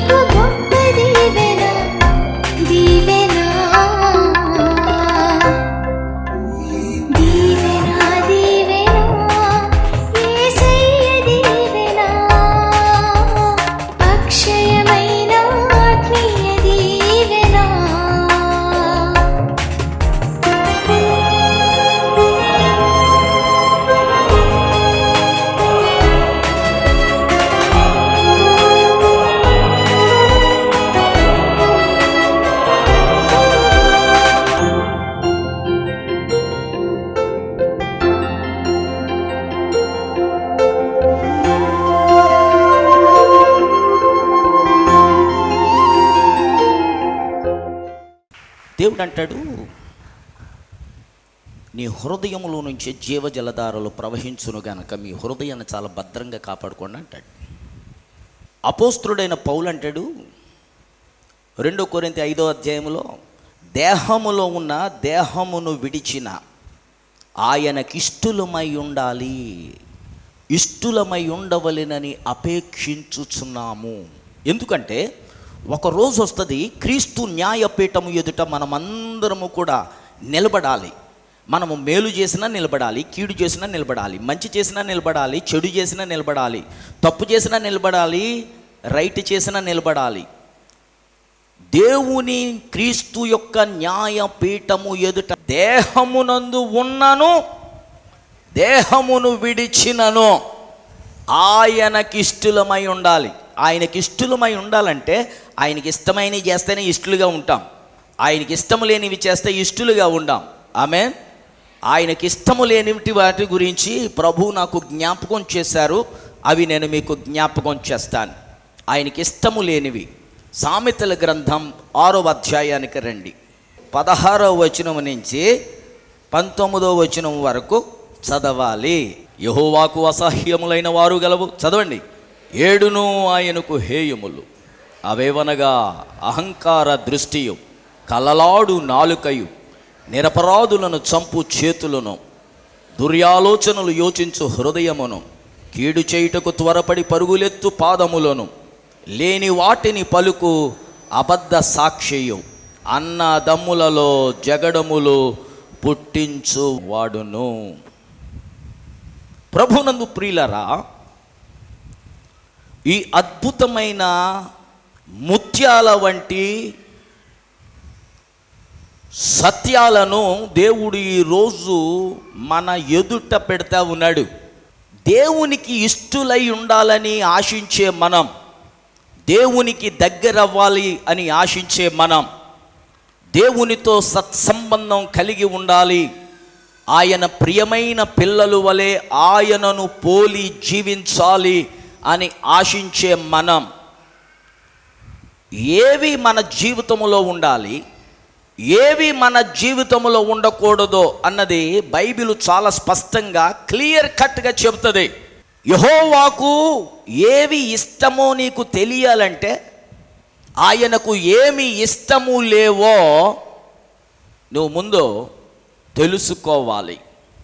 నీకు గొప్ప దీవెన దీవెన దీవెన దీవెన యేసయ్య దీవెన అక్షయమైన ఆత్మీయ దీవెన దేవుడు అంటాడు నీ హృదయములో నుంచి జీవజలధారలు ప్రవహించును గనక మీ హృదయాన్ని చాలా భద్రంగా కాపాడుకోండి అంటాడు అపోస్త్రుడైన పౌలు అంటాడు రెండో కొరింత ఐదో అధ్యాయంలో దేహములో ఉన్న దేహమును విడిచిన ఆయనకిష్టులమై ఉండాలి ఇష్టులమై ఉండవలెనని అపేక్షించుచున్నాము ఎందుకంటే ఒక రోజు వస్తుంది క్రీస్తు న్యాయపీఠము ఎదుట మనమందరము కూడా నిలబడాలి మనము మేలు చేసినా నిలబడాలి కీడు చేసినా నిలబడాలి మంచి చేసినా నిలబడాలి చెడు చేసినా నిలబడాలి తప్పు చేసినా నిలబడాలి రైట్ చేసినా నిలబడాలి దేవుని క్రీస్తు యొక్క న్యాయపీఠము ఎదుట దేహమునందు ఉన్నను దేహమును విడిచినను ఆయనకి ఇష్టలమై ఉండాలి ఆయనకి ఇష్టలమై ఉండాలంటే ఆయనకి ఇష్టమైనవి చేస్తేనే ఇష్టలుగా ఉంటాం ఆయనకి ఇష్టము లేనివి చేస్తే ఇష్టలుగా ఉండాం ఆమె ఆయనకి ఇష్టము లేనివి వాటి గురించి ప్రభు నాకు జ్ఞాపకం చేశారు అవి నేను మీకు జ్ఞాపకం చేస్తాను ఆయనకి ఇష్టము లేనివి సామెతల గ్రంథం ఆరో అధ్యాయానికి రండి పదహారవ వచనం నుంచి పంతొమ్మిదవ వచనం వరకు చదవాలి యహోవాకు అసహ్యములైన వారు గలవు చదవండి ఏడును ఆయనకు హేయములు అవేవనగా అహంకార దృష్టియు కలలాడు నాలుకయు నిరపరాధులను చంపు చేతులను దుర్యాలోచనలు యోచించు హృదయమును కీడు చేయుటకు త్వరపడి పరుగులెత్తు పాదములను లేని వాటిని పలుకు అబద్ధ సాక్షియు అన్న దమ్ములలో జగడములు పుట్టించు వాడును ప్రభునందు ప్రియులరా ఈ అద్భుతమైన ముత్యాల వంటి సత్యాలను దేవుడు ఈరోజు మన ఎదుట పెడతా ఉన్నాడు దేవునికి ఇష్టులై ఉండాలని ఆశించే మనం దేవునికి దగ్గరవ్వాలి అని ఆశించే మనం దేవునితో సత్సంబంధం కలిగి ఉండాలి ఆయన ప్రియమైన పిల్లలు వలె ఆయనను పోలి జీవించాలి అని ఆశించే మనం ఏవి మన జీవితంలో ఉండాలి ఏవి మన జీవితంలో ఉండకూడదో అన్నది బైబిల్ చాలా స్పష్టంగా క్లియర్ కట్గా చెబుతుంది యహోవాకు ఏవి ఇష్టమో నీకు తెలియాలంటే ఆయనకు ఏమి ఇష్టము లేవో నువ్వు ముందు తెలుసుకోవాలి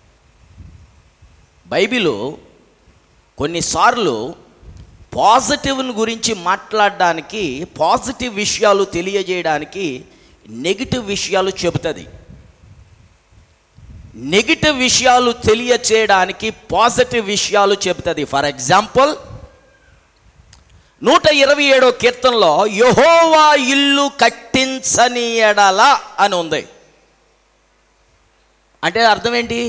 బైబిలు కొన్నిసార్లు పాజిటివ్ని గురించి మాట్లాడడానికి పాజిటివ్ విషయాలు తెలియజేయడానికి నెగిటివ్ విషయాలు చెబుతుంది నెగిటివ్ విషయాలు తెలియచేయడానికి పాజిటివ్ విషయాలు చెబుతుంది ఫర్ ఎగ్జాంపుల్ నూట ఇరవై ఏడో కీర్తనలో యహోవా ఇల్లు కట్టించని ఎడల అని ఉంది అంటే అర్థం ఏంటి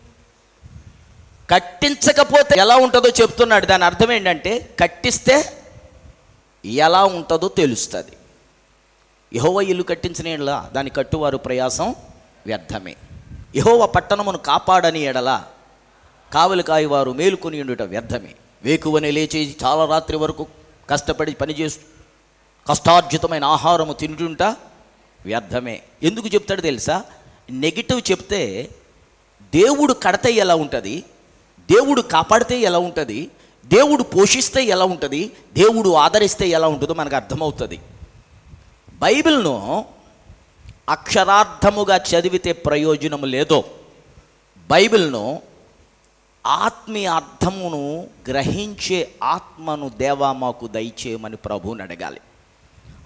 కట్టించకపోతే ఎలా ఉంటుందో చెప్తున్నాడు దాని అర్థం ఏంటంటే కట్టిస్తే ఎలా ఉంటుందో తెలుస్తుంది యహోవ ఇల్లు కట్టించిన ఎడల దాని కట్టువారు ప్రయాసం వ్యర్థమే యహోవ పట్టణమును కాపాడని ఎడల కావలి కాయవారు మేలుకొని ఉండుట వ్యర్థమే వేకువని లేచి చాలా రాత్రి వరకు కష్టపడి పనిచేస్తూ కష్టార్జితమైన ఆహారము తింటుంటా వ్యర్థమే ఎందుకు చెప్తాడు తెలుసా నెగిటివ్ చెప్తే దేవుడు కడితే ఎలా ఉంటుంది దేవుడు కాపాడితే ఎలా ఉంటుంది దేవుడు పోషిస్తే ఎలా ఉంటుంది దేవుడు ఆదరిస్తే ఎలా ఉంటుందో మనకు అర్థమవుతుంది బైబిల్ను అక్షరార్థముగా చదివితే ప్రయోజనం లేదో బైబిల్ను ఆత్మీయ అర్థమును గ్రహించే ఆత్మను దేవా మాకు దయచేయమని ప్రభువుని అడగాలి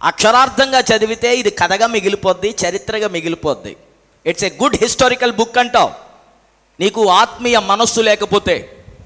అక్షరార్థంగా చదివితే ఇది కథగా మిగిలిపోద్ది చరిత్రగా మిగిలిపోద్ది it's a good historical book అంటావు నీకు ఆత్మీయ మనస్సు లేకపోతే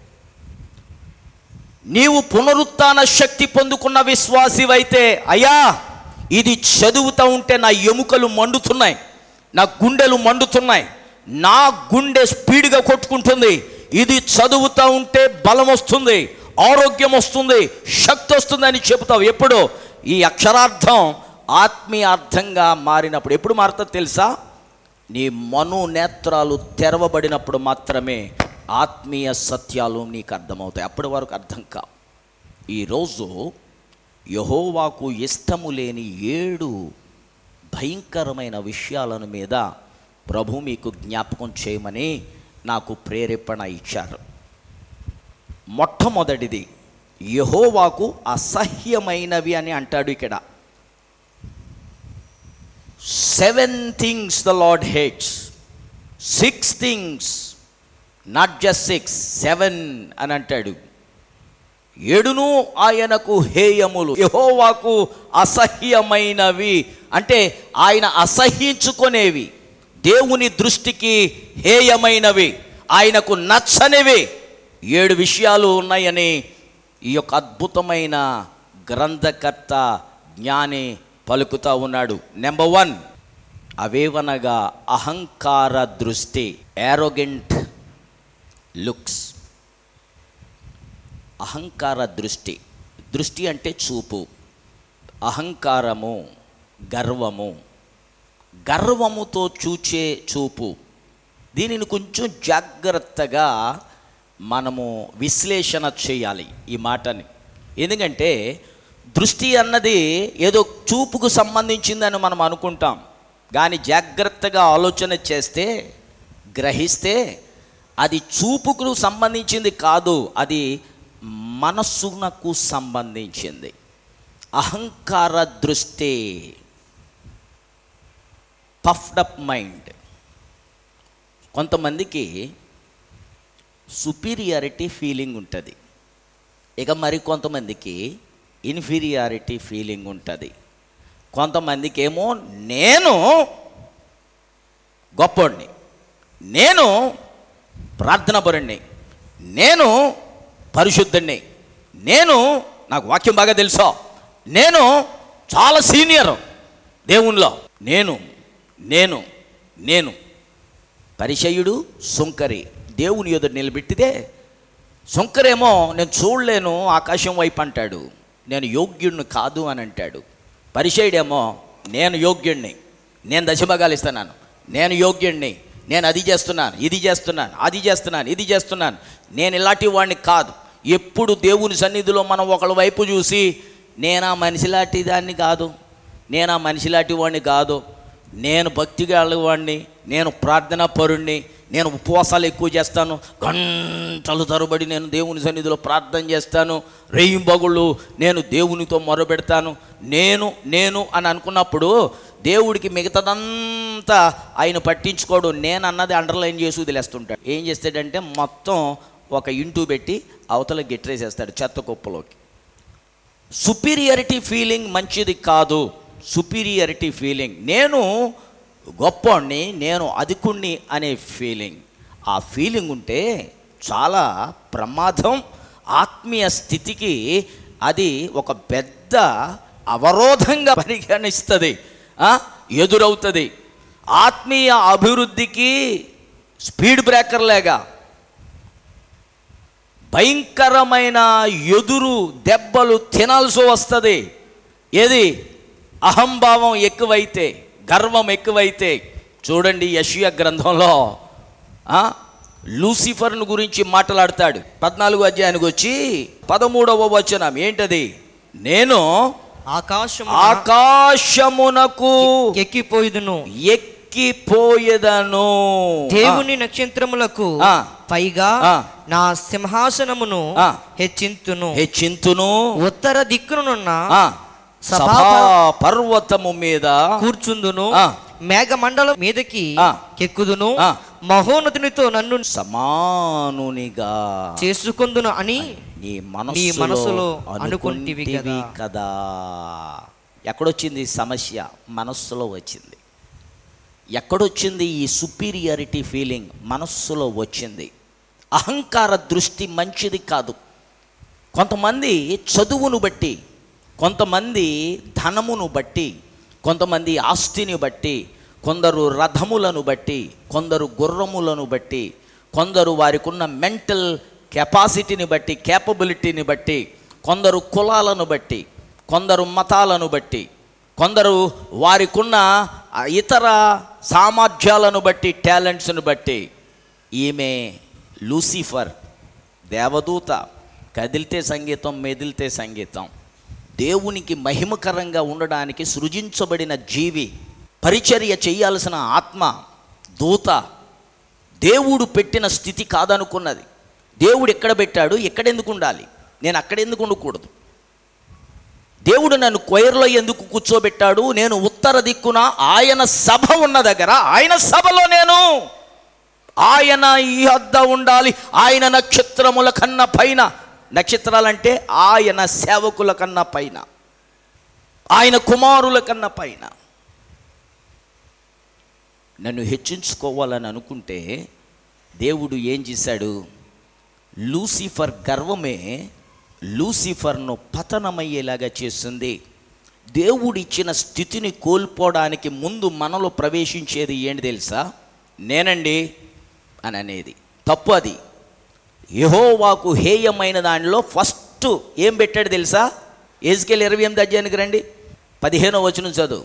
నీవు పునరుత్థాన శక్తి పొందుకున్న విశ్వాసివైతే అయ్యా ఇది చదువుతూ ఉంటే నా ఎముకలు మండుతున్నాయి నా గుండెలు మండుతున్నాయి నా గుండె స్పీడ్గా కొట్టుకుంటుంది ఇది చదువుతూ ఉంటే బలం వస్తుంది ఆరోగ్యం వస్తుంది శక్తి వస్తుంది అని చెబుతావు ఎప్పుడు ఈ అక్షరార్థం ఆత్మీయ అర్థంగా మారినప్పుడు ఎప్పుడు మారుతుందో తెలుసా నీ మను నేత్రాలు తెరవబడినప్పుడు మాత్రమే ఆత్మీయ సత్యాలు నీకు అర్థమవుతాయి అప్పటి వరకు అర్థం కావు ఈరోజు యహోవాకు ఇష్టము లేని ఏడు భయంకరమైన విషయాలను మీద ప్రభు మీకు జ్ఞాపకం చేయమని నాకు ప్రేరేపణ ఇచ్చారు మొట్టమొదటిది యహోవాకు అసహ్యమైనవి అని అంటాడు ఇక్కడ seven things the Lord hates six things not just six seven అని అంటాడు ఏడును ఆయనకు హేయములు యహోవాకు అసహ్యమైనవి అంటే ఆయన అసహ్యించుకునేవి దేవుని దృష్టికి హేయమైనవి ఆయనకు నచ్చనివి ఏడు విషయాలు ఉన్నాయని ఈ యొక్క అద్భుతమైన గ్రంథకర్త జ్ఞాని పలుకుతా ఉన్నాడు నెంబర్ వన్ అవేవనగా అహంకార దృష్టి యారోగెంట్ లుక్స్ అహంకార దృష్టి దృష్టి అంటే చూపు అహంకారము గర్వము గర్వముతో చూచే చూపు దీనిని కొంచెం జాగ్రత్తగా మనము విశ్లేషణ చేయాలి ఈ మాటని ఎందుకంటే దృష్టి అన్నది ఏదో చూపుకు సంబంధించిందని మనం అనుకుంటాం కానీ జాగ్రత్తగా ఆలోచన చేస్తే గ్రహిస్తే అది చూపుకు సంబంధించింది కాదు అది మనస్సునకు సంబంధించింది అహంకార దృష్టి పఫ్డ్ అప్ మైండ్ కొంతమందికి సుపీరియారిటీ ఫీలింగ్ ఉంటుంది ఇక మరి కొంతమందికి ఇన్ఫీరియారిటీ ఫీలింగ్ ఉంటుంది కొంతమందికి ఏమో నేను గొప్పోడిని నేను ప్రార్థన పరుణ్ణి నేను పరిశుద్ధుణ్ణి నేను నాకు వాక్యం బాగా తెలుసా నేను చాలా సీనియర్ దేవునిలో నేను నేను నేను పరిచయుడు సుంకరి దేవుని ఎదురు నిలబెట్టితే సుంకరేమో నేను చూడలేను ఆకాశం వైపు అంటాడు నేను యోగ్యుడిని కాదు అని అంటాడు పరిచయుడేమో నేను యోగ్యుణ్ణి నేను దశభాగాలు ఇస్తున్నాను నేను యోగ్యుణ్ణి నేను అది చేస్తున్నాను ఇది చేస్తున్నాను అది చేస్తున్నాను ఇది చేస్తున్నాను నేను ఇలాంటి వాడిని కాదు ఎప్పుడు దేవుని సన్నిధిలో మనం ఒకళ్ళ వైపు చూసి నేను ఆ మనిషిలాంటి దాన్ని కాదు నేను ఆ మనిషిలాంటి వాడిని కాదు నేను భక్తిగా వాడిని నేను ప్రార్థనా పరుణ్ణి నేను ఉపవాసాలు ఎక్కువ చేస్తాను గంటలు తరబడి నేను దేవుని సన్నిధిలో ప్రార్థన చేస్తాను రేయింబగుళ్ళు నేను దేవునితో మొరబెడతాను నేను నేను అని అనుకున్నప్పుడు దేవుడికి మిగతాదంతా ఆయన పట్టించుకోడు నేను అన్నది అండర్లైన్ చేసి వదిలేస్తుంటాడు ఏం చేస్తాడంటే మొత్తం ఒక ఇంటూ పెట్టి అవతల గెట్రేసేస్తాడు చెత్త కుప్పలోకి సుపీరియారిటీ ఫీలింగ్ మంచిది కాదు సుపీరియారిటీ ఫీలింగ్ నేను గొప్పోడిని నేను అధికుణ్ణి అనే ఫీలింగ్ ఆ ఫీలింగ్ ఉంటే చాలా ప్రమాదం ఆత్మీయ స్థితికి అది ఒక పెద్ద అవరోధంగా పరిగణిస్తుంది ఆ? ఎదురవుతుంది ఆత్మీయ అభివృద్ధికి స్పీడ్ బ్రేకర్ లేగా భయంకరమైన ఎదురు దెబ్బలు తినాల్సి వస్తుంది ఏది అహంభావం ఎక్కువైతే గర్వం ఎక్కువైతే చూడండి యషియా గ్రంథంలో ఆ, లూసిఫర్ను గురించి మాట్లాడతాడు పద్నాలుగు అధ్యాయానికి వచ్చి పదమూడవ వచనం ఏంటది నేను ఆకాశము ఆకాశమునకు ఎక్కిపోయిదును ఎక్కిపోయేదను దేవుని నక్షత్రములకు ఆ. పైగా ఆ. నా సింహాసనమును ఆ. హెచ్చింతును హెచ్చింతును ఉత్తర దిక్కునున్న ఆ, సభా సభా పర్వతము మీద కూర్చుందును ఆ. మేఘమండలం మీదకి ఆ. కెక్కుదును ఆ. మహోన్నతునితో నన్ను సమానునిగా చేసుకుందును అని నీ నీ మనసులో మనసులో అనుకుంటివి అనుకుంటివి కదా. కదా ఎక్కడొచ్చింది ఈ సమస్య మనస్సులో వచ్చింది ఎక్కడొచ్చింది ఈ సుపీరియారిటీ ఫీలింగ్ మనస్సులో వచ్చింది అహంకార దృష్టి మంచిది కాదు కొంతమంది చదువును బట్టి కొంతమంది ధనమును బట్టి కొంతమంది ఆస్తిని బట్టి కొందరు రథములను బట్టి కొందరు గుర్రములను బట్టి కొందరు వారికి ఉన్న మెంటల్ కెపాసిటీని బట్టి కేపబిలిటీని బట్టి కొందరు కులాలను బట్టి కొందరు మతాలను బట్టి కొందరు వారికున్న ఆ ఇతర సామర్థ్యాలను బట్టి టాలెంట్స్ను బట్టి ఈమె లూసిఫర్ దేవదూత కదిలితే సంగీతం మెదిలితే సంగీతం దేవునికి మహిమకరంగా ఉండడానికి సృజించబడిన జీవి పరిచర్య చేయాల్సిన ఆత్మ దూత దేవుడు పెట్టిన స్థితి కాదనుకున్నది దేవుడు ఎక్కడ పెట్టాడు ఎక్కడెందుకు ఉండాలి నేను అక్కడెందుకు ఉండకూడదు దేవుడు నన్ను కొయర్లో ఎందుకు కూర్చోబెట్టాడు నేను ఉత్తర దిక్కున ఆయన సభ ఉన్న దగ్గర ఆయన సభలో నేను ఆయన ఈ వద్ద ఉండాలి ఆయన నక్షత్రముల కన్నా పైన నక్షత్రాలంటే ఆయన సేవకుల కన్నా పైన ఆయన కుమారుల కన్నా పైన నన్ను హెచ్చించుకోవాలని అనుకుంటే దేవుడు ఏం చేశాడు లూసిఫర్ గర్వమే లూసిఫర్ను పతనమయ్యేలాగా చేస్తుంది దేవుడిచ్చిన స్థితిని కోల్పోవడానికి ముందు మనలో ప్రవేశించేది ఏంటి తెలుసా నేనండి అని అనేది తప్పు అది యెహోవాకు హేయమైన దానిలో ఫస్ట్ ఏం పెట్టాడు తెలుసా ఏజ్కేల్ ఇరవై ఎనిమిది అధ్యాయానికి రండి పదిహేనో వచనం చదువు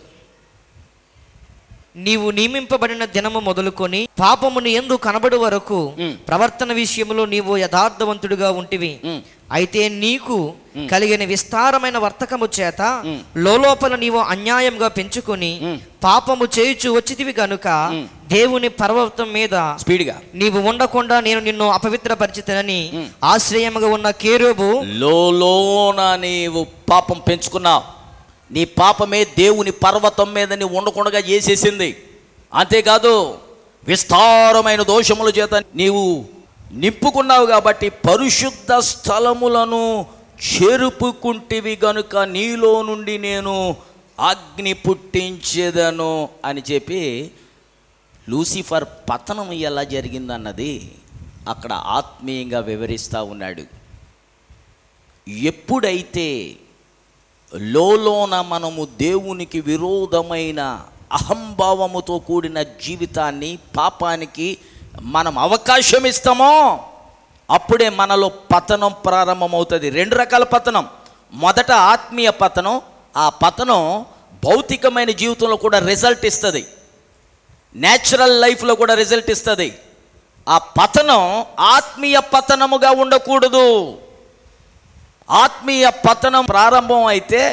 నీవు నియమింపబడిన దినము మొదలుకొని పాపమును ఎందు కనబడు వరకు మ్. ప్రవర్తన విషయంలో నీవు యథార్థవంతుడిగా ఉంటివి మ్. అయితే నీకు కలిగిన విస్తారమైన వర్తకము చేత మ్. లోలోపల నీవు అన్యాయంగా పెంచుకొని మ్. పాపము చేయుచు వచ్చితివి గనుక మ్. దేవుని పర్వతం మీద స్పీడ్గా నీవు ఉండకుండా నేను నిన్ను అపవిత్రపరిచితనని మ్. ఆశ్రయముగా ఉన్న కేరోబు లోలోన నీవు పాపం పెంచుకున్నావు నీ పాపమే దేవుని పర్వతం మీద నీ ఉండకుండా చేసేసింది అంతేకాదు విస్తారమైన దోషముల చేత నీవు నింపుకున్నావు కాబట్టి పరిశుద్ధ స్థలములను చెరుపుకుంటివి గనుక నీలో నుండి నేను అగ్ని పుట్టించేదను అని చెప్పి లూసిఫర్ పతనం ఎలా జరిగిందన్నది అక్కడ ఆత్మీయంగా వివరిస్తూ ఉన్నాడు ఎప్పుడైతే లోలోన మనము దేవునికి విరోధమైన అహంభావముతో కూడిన జీవితాన్ని పాపానికి మనం అవకాశం ఇస్తామో అప్పుడే మనలో పతనం ప్రారంభమవుతుంది రెండు రకాల పతనం మొదట ఆత్మీయ పతనం ఆ పతనం భౌతికమైన జీవితంలో కూడా రిజల్ట్ ఇస్తుంది న్యాచురల్ లైఫ్లో కూడా రిజల్ట్ ఇస్తుంది ఆ పతనం ఆత్మీయ పతనముగా ఉండకూడదు ఆత్మీయ పతనం ప్రారంభం అయితే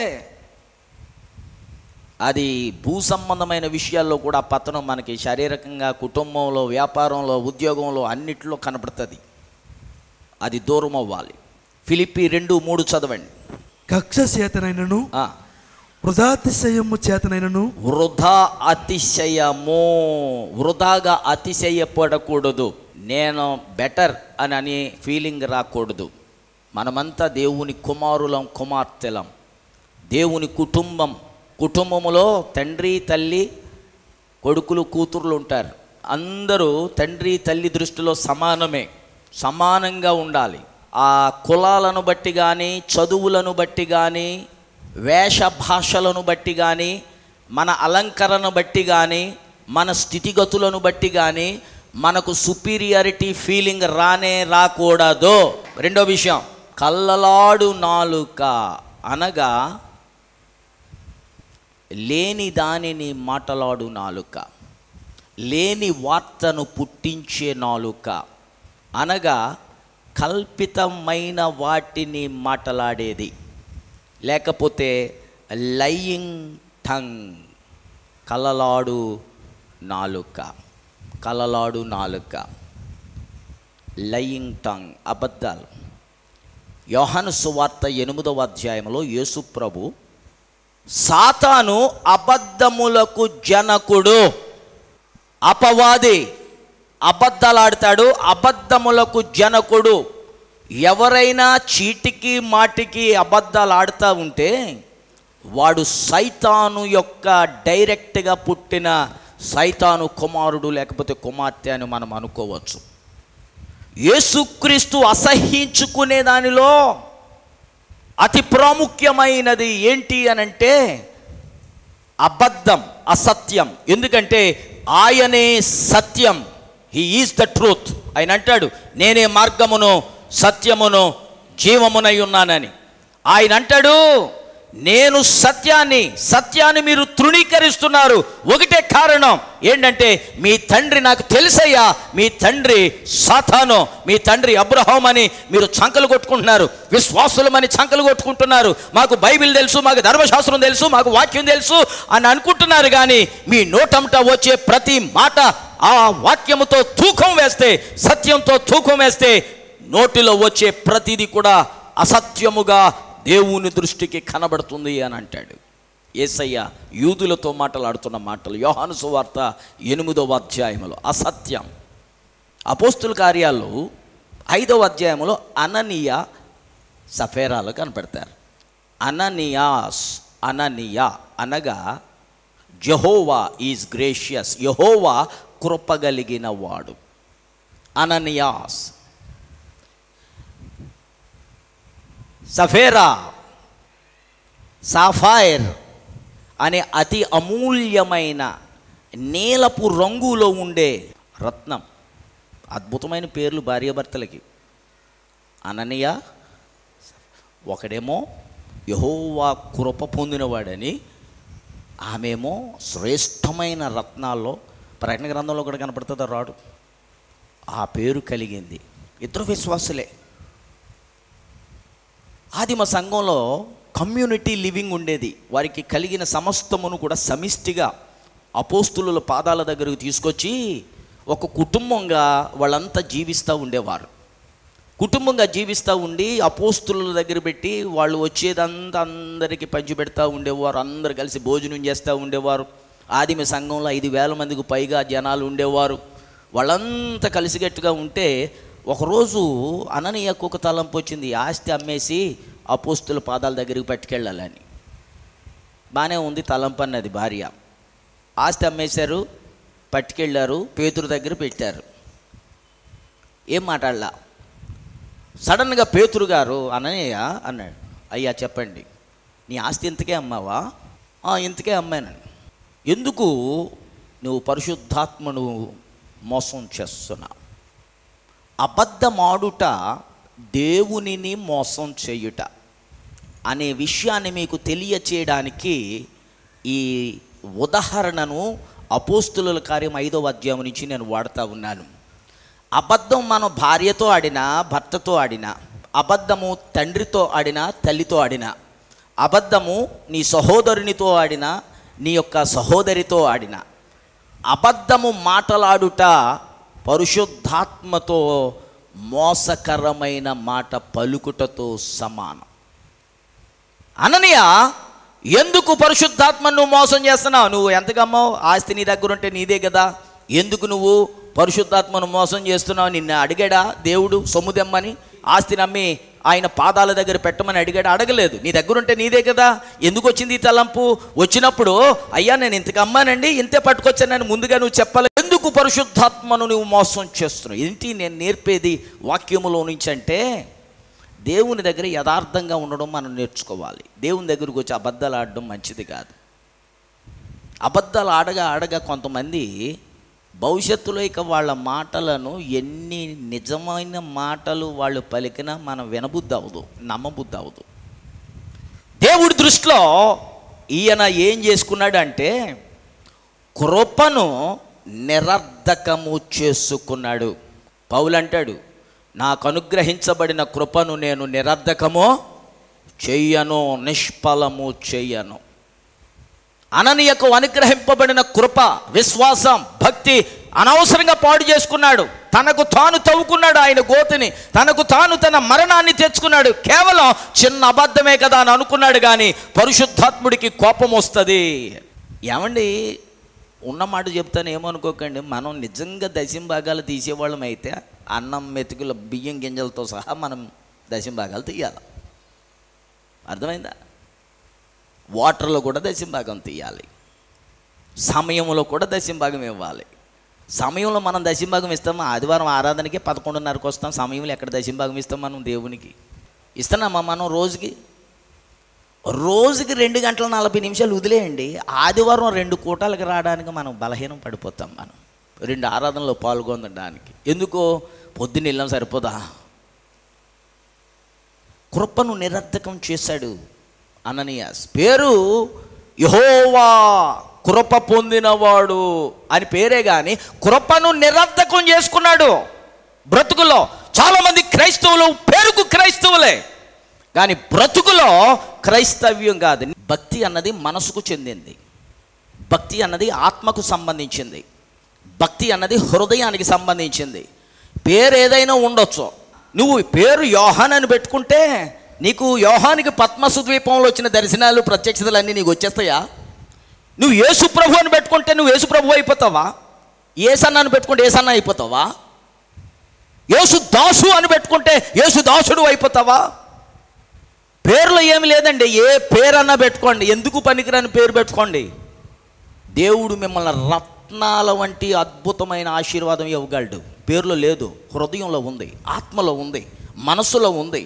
అది భూ సంబంధమైన విషయాల్లో కూడా పతనం మనకి శారీరకంగా కుటుంబంలో వ్యాపారంలో ఉద్యోగంలో అన్నిట్లో కనపడుతుంది అది దూరం అవ్వాలి ఫిలిప్పి రెండు మూడు చదవండి కక్ష చేతనైనను ఆ, వృధాతిశయము చేతనైనను వృధా అతిశయము వృధాగా అతిశయపడకూడదు నేను బెటర్ అని అని ఫీలింగ్ రాకూడదు మనమంతా దేవుని కుమారులం కుమార్తెలం దేవుని కుటుంబం కుటుంబములో తండ్రి తల్లి కొడుకులు కూతుర్లు ఉంటారు అందరూ తండ్రి తల్లి దృష్టిలో సమానమే సమానంగా ఉండాలి ఆ కులాలను బట్టి కానీ చదువులను బట్టి కానీ వేష భాషలను బట్టి కానీ మన అలంకరణ బట్టి కానీ మన స్థితిగతులను బట్టి కానీ మనకు సుపీరియారిటీ ఫీలింగ్ రానే రాకూడదు రెండో విషయం కల్లలాడు నాలుక అనగా లేని దానిని మాటలాడు నాలుక లేని వార్తను పుట్టించే నాలుక అనగా కల్పితమైన వాటిని మాటలాడేది లేకపోతే లయింగ్ టంగ్ కలలాడు నాలుక కలలాడు నాలుక లయింగ్ టంగ్ అబద్ధాలు యోహాను సువార్త ఎనిమిదవ అధ్యాయంలో యేసు ప్రభు సాతాను అబద్ధములకు జనకుడు అపవాది అబద్ధాలాడతాడు అబద్ధములకు జనకుడు ఎవరైనా చీటికి మాటికి అబద్ధాలు ఆడుతూ ఉంటే వాడు సైతాను యొక్క డైరెక్ట్గా పుట్టిన సైతాను కుమారుడు లేకపోతే కుమార్తె అని మనం అనుకోవచ్చు యేసుక్రీస్తు అసహ్యించుకునే దానిలో అతి ప్రాముఖ్యమైనది ఏంటి అనంటే అబద్ధం అసత్యం ఎందుకంటే ఆయనే సత్యం హీ ఈజ్ ద ట్రూత్ ఆయన అంటాడు నేనే మార్గమును సత్యమును జీవమునై ఉన్నానని ఆయన అంటాడు నేను సత్యాన్ని సత్యాన్ని మీరు తృణీకరిస్తున్నారు ఒకటే కారణం ఏంటంటే మీ తండ్రి నాకు తెలుసయ్యా మీ తండ్రి సాతాను మీ తండ్రి అబ్రహం అని మీరు చంకలు కొట్టుకుంటున్నారు విశ్వాసులమని చంకలు కొట్టుకుంటున్నారు మాకు బైబిల్ తెలుసు మాకు ధర్మశాస్త్రం తెలుసు మాకు వాక్యం తెలుసు అని అనుకుంటున్నారు కానీ మీ నోటంట వచ్చే ప్రతి మాట ఆ వాక్యముతో తూకం వేస్తే సత్యంతో తూకం వేస్తే నోటిలో వచ్చే ప్రతిదీ కూడా అసత్యముగా దేవుని దృష్టికి కనబడుతుంది అని అంటాడు ఏసయ్య యూదులతో మాటలాడుతున్న మాటలు యోహాను సువార్త ఎనిమిదవ అధ్యాయములో అసత్యం అపోస్తుల కార్యాలు ఐదవ అధ్యాయంలో అననీయ సఫేరాలు కనపెడతారు అననియాస్ అననియా అనగా జహోవా ఈజ్ గ్రేషియస్ యహోవా కృపగలిగిన వాడు అననియాస్ సఫేరా సాఫైర్ అనే అతి అమూల్యమైన నీలపు రంగులో ఉండే రత్నం అద్భుతమైన పేర్లు భార్యాభర్తలకి అననీయ ఒకడేమో యహోవా కృప పొందినవాడని ఆమెమో శ్రేష్టమైన రత్నాల్లో ప్రకటన గ్రంథంలో కూడా కనపడుతుంది ఆ రాడు ఆ పేరు కలిగింది ఇద్దరు విశ్వాసులే ఆదిమ సంఘంలో కమ్యూనిటీ లివింగ్ ఉండేది వారికి కలిగిన సమస్తమును కూడా సమిష్టిగా అపోస్తుల పాదాల దగ్గరకు తీసుకొచ్చి ఒక కుటుంబంగా వాళ్ళంతా జీవిస్తూ ఉండేవారు కుటుంబంగా జీవిస్తూ ఉండి అపోస్తుల దగ్గర పెట్టి వాళ్ళు వచ్చేదంతా అందరికీ పంచిపెడతా ఉండేవారు అందరు కలిసి భోజనం చేస్తూ ఉండేవారు ఆదిమ సంఘంలో ఐదు వేల మందికి పైగా జనాలు ఉండేవారు వాళ్ళంతా కలిసిగట్టుగా ఉంటే ఒకరోజు అననీయకు ఒక తలంపు వచ్చింది ఈ ఆస్తి అమ్మేసి అపోస్తుల పాదాల దగ్గరికి పట్టుకెళ్ళాలని బాగానే ఉంది తలంపు అన్నది భార్య ఆస్తి అమ్మేశారు పట్టుకెళ్ళారు పేతురు దగ్గర పెట్టారు ఏం మాట్లాడలా సడన్గా పేతురు గారు అననయ్య అన్నాడు అయ్యా చెప్పండి నీ ఆస్తి ఇంతకే అమ్మావా "ఆ, ఇంతకే అమ్మాను ఎందుకు నువ్వు పరిశుద్ధాత్మను మోసం చేస్తున్నావు అబద్ధమాడుట దేవునిని మోసం చేయుట అనే విషయాన్ని మీకు తెలియచేయడానికి ఈ ఉదాహరణను అపోస్తుల కార్యం ఐదవ అధ్యాయం నుంచి నేను వాడుతూ ఉన్నాను అబద్ధం మనం భార్యతో ఆడినా భర్తతో ఆడినా అబద్ధము తండ్రితో ఆడినా తల్లితో ఆడినా అబద్ధము నీ సహోదరునితో ఆడినా నీ యొక్క సహోదరితో ఆడినా అబద్ధము మాటలాడుట పరిశుద్ధాత్మతో మోసకరమైన మాట పలుకుటతో సమానం అననీయ ఎందుకు పరిశుద్ధాత్మను నువ్వు మోసం చేస్తున్నావు నువ్వు ఎంతకమ్మావు ఆస్తి నీ దగ్గర ఉంటే నీదే కదా ఎందుకు నువ్వు పరిశుద్ధాత్మను మోసం చేస్తున్నావు నిన్ను అడిగాడా దేవుడు సొమ్ము తెమ్మని ఆస్తి నమ్మి ఆయన పాదాల దగ్గర పెట్టమని అడిగాడు అడగలేదు నీ దగ్గర ఉంటే నీదే కదా ఎందుకు వచ్చింది ఈ తలంపు వచ్చినప్పుడు అయ్యా నేను ఇంతకు అమ్మానండి ఇంతే పట్టుకొచ్చానని ముందుగా నువ్వు చెప్పాలి ఎందుకు పరిశుద్ధాత్మను నువ్వు మోసం చేస్తున్నావు ఏంటి నేను నేర్పేది వాక్యములో నుంచి అంటే దేవుని దగ్గర యథార్థంగా ఉండడం మనం నేర్చుకోవాలి దేవుని దగ్గరకు వచ్చి అబద్ధాలు ఆడడం మంచిది కాదు అబద్ధాలు ఆడగా ఆడగా కొంతమంది భవిష్యత్తులో ఇక వాళ్ళ మాటలను ఎన్ని నిజమైన మాటలు వాళ్ళు పలికినా మనం వినబుద్ధి అవ్వదు నమ్మబుద్ధి అవ్వదు దేవుడి దృష్టిలో ఈయన ఏం చేసుకున్నాడు అంటే కృపను నిరర్ధకము చేసుకున్నాడు పౌలు అంటాడు నాకు అనుగ్రహించబడిన కృపను నేను నిరర్ధకము చెయ్యను నిష్ఫలము చెయ్యను అననీయకు అనుగ్రహింపబడిన కృప విశ్వాసం భక్తి అనవసరంగా పాడు చేసుకున్నాడు తనకు తాను తవ్వుకున్నాడు ఆయన గోతిని తనకు తాను తన మరణాన్ని తెచ్చుకున్నాడు కేవలం చిన్న అబద్ధమే కదా అని అనుకున్నాడు కానీ పరిశుద్ధాత్ముడికి కోపం వస్తుంది ఏమండి ఉన్న మాట చెప్తాను ఏమనుకోకండి మనం నిజంగా దశంభాగాలు తీసేవాళ్ళం అయితే అన్నం మెతుకుల బియ్యం గింజలతో సహా మనం దశంభాగాలు తీయాలి అర్థమైందా వాటర్లో కూడా దశంభాగం తీయాలి సమయంలో కూడా దశంభాగం ఇవ్వాలి సమయంలో మనం దశంభాగం ఇస్తామా ఆదివారం ఆరాధనకి పదకొండున్నరకు వస్తాం సమయంలో ఎక్కడ దశంభాగం ఇస్తాం మనం దేవునికి ఇస్తున్నామా మనం రోజుకి రోజుకి రెండు గంటల నలభై నిమిషాలు వదిలేయండి ఆదివారం రెండు కూటాలకు రావడానికి మనం బలహీనం పడిపోతాం మనం రెండు ఆరాధనలో పాల్గొనడానికి ఎందుకో పొద్దున్న వెళ్ళాం సరిపోదా కృపను నిరర్థకం చేశాడు అననీయాస్ పేరు యహోవా కృప పొందినవాడు అని పేరే కానీ కృపను నిరర్థకం చేసుకున్నాడు బ్రతుకులో చాలామంది క్రైస్తవులు పేరుకు క్రైస్తవులే కానీ బ్రతుకులో క్రైస్తవ్యం కాదు భక్తి అన్నది మనసుకు చెందింది భక్తి అన్నది ఆత్మకు సంబంధించింది భక్తి అన్నది హృదయానికి సంబంధించింది పేరు ఏదైనా ఉండొచ్చు నువ్వు పేరు యోహాన్ అని పెట్టుకుంటే నీకు యోహానికి పద్మసు ద్వీపంలో వచ్చిన దర్శనాలు ప్రత్యక్షతలు అన్నీ నీకు వచ్చేస్తాయా నువ్వు యేసు ప్రభు అని పెట్టుకుంటే నువ్వు యేసు ప్రభు అయిపోతావా ఏసన్న అని పెట్టుకుంటే ఏసన్న అయిపోతావా యేసు దాసు అని పెట్టుకుంటే యేసు దాసుడు అయిపోతావా పేర్లో ఏమి లేదండి ఏ పేరన్నా పెట్టుకోండి ఎందుకు పనికిరాని పేరు పెట్టుకోండి దేవుడు మిమ్మల్ని రత్నాల వంటి అద్భుతమైన ఆశీర్వాదం ఇవ్వగలడు పేరులో లేదు హృదయంలో ఉంది ఆత్మలో ఉంది మనసులో ఉంది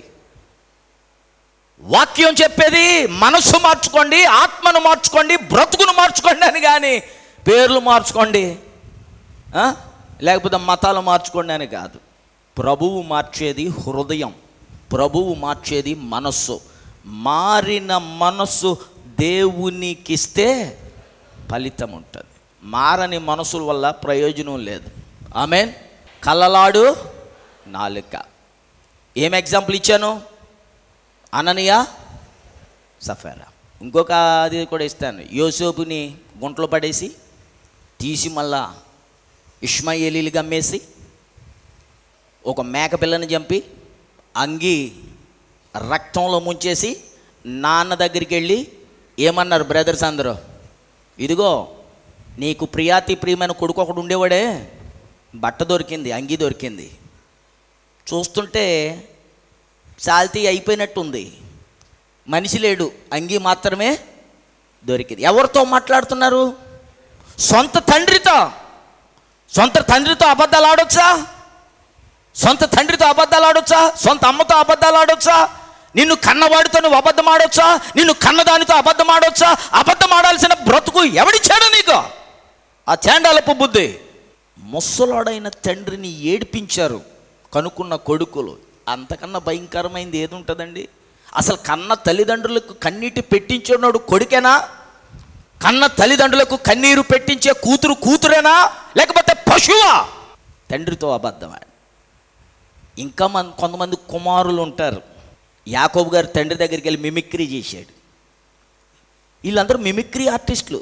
వాక్యం చెప్పేది మనస్సు మార్చుకోండి ఆత్మను మార్చుకోండి బ్రతుకును మార్చుకోండి అని కానీ పేర్లు మార్చుకోండి ఆ? లేకపోతే మతాలు మార్చుకోండి అని కాదు ప్రభువు మార్చేది హృదయం ప్రభువు మార్చేది మనస్సు మారిన మనస్సు దేవునికిస్తే ఫలితం ఉంటుంది మారని మనసుల వల్ల ప్రయోజనం లేదు ఆమెన్ కలలాడు నాలుక ఏం ఎగ్జాంపుల్ ఇచ్చాను అననీయ సఫేరా ఇంకొక అది కూడా ఇస్తాను యోసేపుని గుంటలో పడేసి తీసి మళ్ళా ఇష్మాయేలీలుగా అమ్మేసి ఒక మేక పిల్లని చంపి అంగి రక్తంలో ముంచేసి నాన్న దగ్గరికి వెళ్ళి ఏమన్నారు బ్రదర్స్ అందరూ ఇదిగో నీకు ప్రియాతి ప్రియమైన కొడుకు ఒకడు ఉండేవాడే బట్ట దొరికింది అంగి దొరికింది చూస్తుంటే సాల్తీ అయిపోయినట్టుంది మనిషి లేడు అంగి మాత్రమే దొరికింది ఎవరితో మాట్లాడుతున్నారు సొంత తండ్రితో సొంత తండ్రితో అబద్ధాలు ఆడొచ్చా సొంత తండ్రితో అబద్ధాలు ఆడొచ్చా సొంత అమ్మతో అబద్ధాలు ఆడొచ్చా నిన్ను కన్నవాడితో నువ్వు అబద్ధం ఆడొచ్చా నిన్ను కన్నదానితో అబద్ధం ఆడొచ్చా అబద్ధం ఆడాల్సిన బ్రతుకు ఎవడిచ్చాడు నీకు ఆ చాండాలపు బుద్ధి ముసలోడైన తండ్రిని ఏడిపించారు కనుక్కున్న కొడుకులు అంతకన్నా భయంకరమైంది ఏది ఉంటుందండి అసలు కన్న తల్లిదండ్రులకు కన్నీటి పెట్టించున్నాడు కొడుకేనా కన్న తల్లిదండ్రులకు కన్నీరు పెట్టించే కూతురు కూతురేనా లేకపోతే పశువా తండ్రితో అబద్ధమాడు ఇంకా మన కొంతమంది కుమారులు ఉంటారు యాకోబు గారు తండ్రి దగ్గరికి వెళ్ళి మిమిక్రీ చేశాడు వీళ్ళందరూ మిమిక్రీ ఆర్టిస్టులు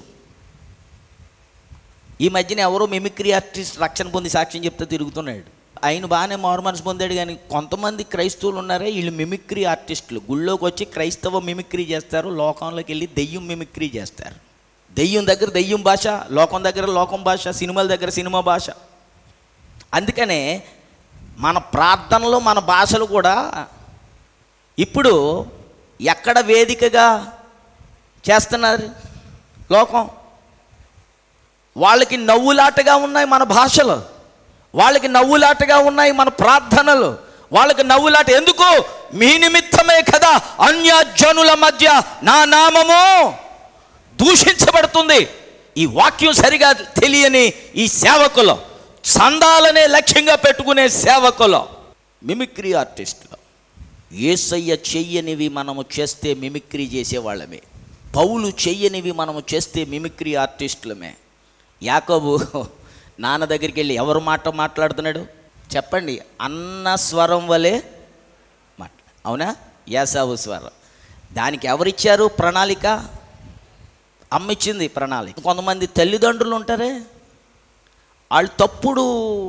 ఈ మధ్యన ఎవరో మిమిక్రీ ఆర్టిస్ట్ రక్షణ పొంది సాక్ష్యం చెప్తే తిరుగుతున్నాడు ఆయన బాగానే మారు మనసు పొందాడు కానీ కొంతమంది క్రైస్తవులు ఉన్నారే వీళ్ళు మిమిక్రీ ఆర్టిస్టులు గుళ్ళోకి వచ్చి క్రైస్తవ మిమిక్రీ చేస్తారు లోకంలోకి వెళ్ళి దెయ్యం మిమిక్రీ చేస్తారు దెయ్యం దగ్గర దెయ్యం భాష లోకం దగ్గర లోకం భాష సినిమాల దగ్గర సినిమా భాష అందుకనే మన ప్రార్థనలో మన భాషలు కూడా ఇప్పుడు ఎక్కడ వేదికగా చేస్తున్నారు లోకం వాళ్ళకి నవ్వులాటగా ఉన్నాయి మన భాషలు వాళ్ళకి నవ్వులాటగా ఉన్నాయి మన ప్రార్థనలు వాళ్ళకి నవ్వులాట ఎందుకు మీ నిమిత్తమే కదా అన్యజనుల మధ్య నా నామము దూషించబడుతుంది ఈ వాక్యం సరిగా తెలియని ఈ సేవకులు సందాలనే లక్ష్యంగా పెట్టుకునే సేవకులు మిమిక్రీ ఆర్టిస్టులు ఏసయ్య చెయ్యనివి మనము చేస్తే మిమిక్రీ చేసేవాళ్ళమే పౌలు చెయ్యనివి మనము చేస్తే మిమిక్రీ ఆర్టిస్టులమే యాకోబు నాన్న దగ్గరికి వెళ్ళి ఎవరు మాట మాట్లాడుతున్నాడు చెప్పండి అన్న స్వరం వలె మాట్లా అవునా యాసావు స్వరం దానికి ఎవరిచ్చారు ప్రణాళిక అమ్మ ఇచ్చింది ప్రణాళిక కొంతమంది తల్లిదండ్రులు ఉంటారే వాళ్ళు తప్పుడు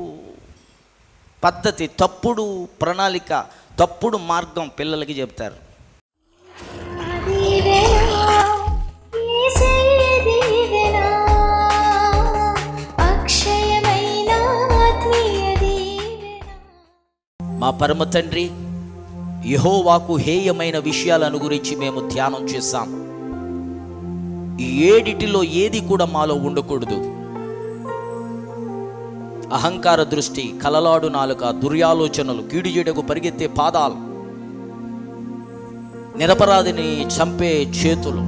పద్ధతి తప్పుడు ప్రణాళిక తప్పుడు మార్గం పిల్లలకి చెప్తారు దీవెనా యేసయ్య దీవెనా అక్షయమైన ఆత్మీయ దీవెనా మా పరమ తండ్రి యహోవాకు హేయమైన విషయాలను గురించి మేము ధ్యానం చేశాం ఈ ఏడిటిలో ఏది కూడా మాలో ఉండకూడదు అహంకార దృష్టి కలలాడు నాలుక దుర్యాలోచనలు కీడుజేడకు పరిగెత్తే పాదాలు నిరపరాధిని చంపే చేతులు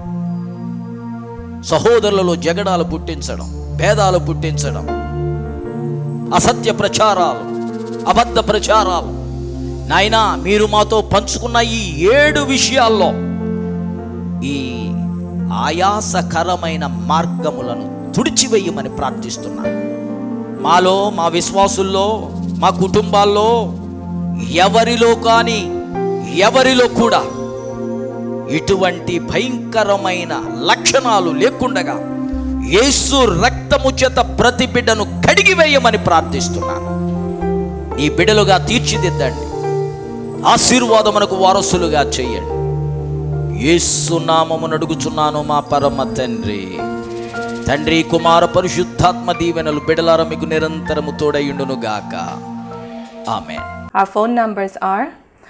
సహోదరులలో జగడాలు పుట్టించడం భేదాలు పుట్టించడం అసత్య ప్రచారాలు అబద్ధ ప్రచారాలు నాయనా మీరు మాతో పంచుకున్న ఈ ఏడు విషయాల్లో ఈ ఆయాసకరమైన మార్గములను తుడిచివేయమని ప్రార్థిస్తున్నాను మాలో మా విశ్వాసుల్లో మా కుటుంబాల్లో ఎవరిలో కానీ ఎవరిలో కూడా ఇటువంటి భయంకరమైన లక్షణాలు లేకుండగా యేసు రక్తము చేత ప్రతి బిడ్డను కడిగివేయమని ప్రార్థిస్తున్నాను నీ బిడ్డలుగా తీర్చిదిద్దండి ఆశీర్వాదమునకు వారసులుగా చేయండి యేసు నామమును అడుగుచున్నాను మా పరమ తండ్రి తండ్రి కుమార పరిశుద్ధాత్మ దీవెనలు బిడలార మీకు నిరంతరము తోడయుండును గాక ఆమె Our phone numbers are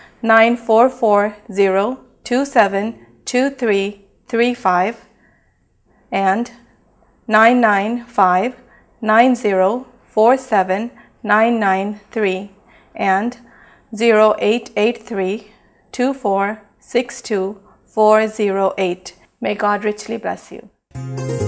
944-027-2335 and 995-9047-993 and 0883-2462-408. May God richly bless you.